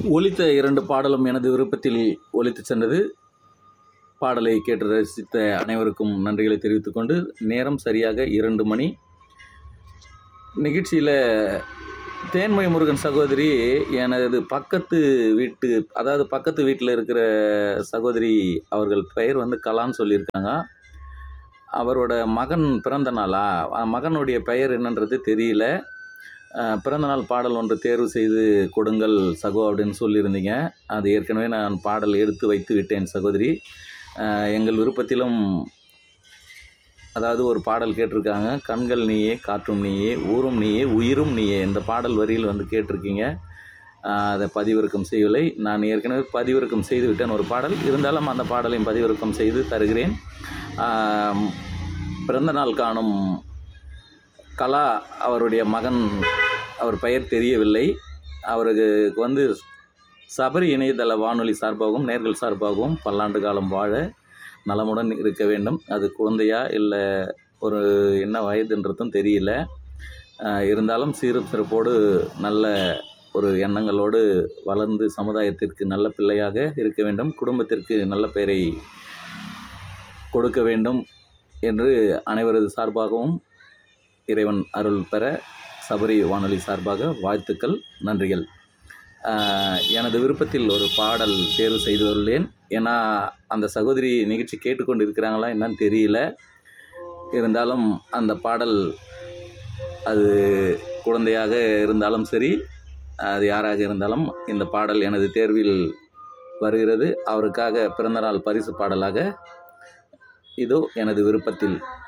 ஒலித்த இரண்டு பாடலும் எனது விருப்பத்தில் ஒலித்து சென்றது பாடலை கேட்டு ரசித்த அனைவருக்கும் நன்றிகளை தெரிவித்துக் கொண்டு நேரம் சரியாக இரண்டு மணி நிகழ்ச்சியில் தேன்மொழி முருகன் சகோதரி எனது பக்கத்து வீட்டு அதாவது பக்கத்து வீட்டில் இருக்கிற சகோதரி அவர்கள் பெயர் வந்து கலான்னு சொல்லியிருக்காங்க அவரோட மகன் பிறந்த நாளா அஹ் மகனுடைய பெயர் என்னன்றது தெரியல அஹ் பிறந்தநாள் பாடல் ஒன்று தேர்வு செய்து கொடுங்கள் சகோ அப்படின்னு சொல்லியிருந்தீங்க அது ஏற்கனவே நான் பாடல் எடுத்து வைத்து விட்டேன் சகோதரி அஹ் எங்கள் விருப்பத்திலும் அதாவது ஒரு பாடல் கேட்டிருக்காங்க கண்கள் நீயே காற்றும் நீயே ஊரும் நீயே உயிரும் நீயே இந்த பாடல் வரியில் வந்து கேட்டிருக்கீங்க அஹ் அதை பதிவிறக்கம் செய்யவில்லை நான் ஏற்கனவே பதிவிறக்கம் செய்து விட்டேன் ஒரு பாடல் இருந்தாலும் அந்த பாடலையும் பதிவிறக்கம் செய்து தருகிறேன் ஆம், பிறந்த நாள் காணும் கலா அவருடைய மகன் அவர் பெயர் தெரியவில்லை அவருக்கு வந்து சபரி இணையதள வானொலி சார்பாகவும் நேர்கள் சார்பாகவும் பல்லாண்டு காலம் வாழ நலமுடன் இருக்க வேண்டும் அது குழந்தையா இல்லை ஒரு என்ன வயதுன்றதும் தெரியல ஆஹ் இருந்தாலும் சீரும் சிறப்போடு நல்ல ஒரு எண்ணங்களோடு வளர்ந்து சமுதாயத்திற்கு நல்ல பிள்ளையாக இருக்க வேண்டும் குடும்பத்திற்கு நல்ல பெயரை கொடுக்க வேண்டும் என்று அனைவரது சார்பாகவும் இறைவன் அருள் பெற சபரி வானொலி சார்பாக வாழ்த்துக்கள் நன்றிகள் ஆஹ் எனது விருப்பத்தில் ஒரு பாடல் தேர்வு செய்துள்ளேன் ஏன்னா அந்த சகோதரி நிகழ்ச்சி கேட்டுக்கொண்டு இருக்கிறாங்களா என்னன்னு தெரியல இருந்தாலும் அந்த பாடல் அது குழந்தையாக இருந்தாலும் சரி அது யாராக இருந்தாலும் இந்த பாடல் எனது தேர்வில் வருகிறது அவருக்காக பிறந்தநாள் பரிசு பாடலாக இதோ எனது விருப்பத்தில்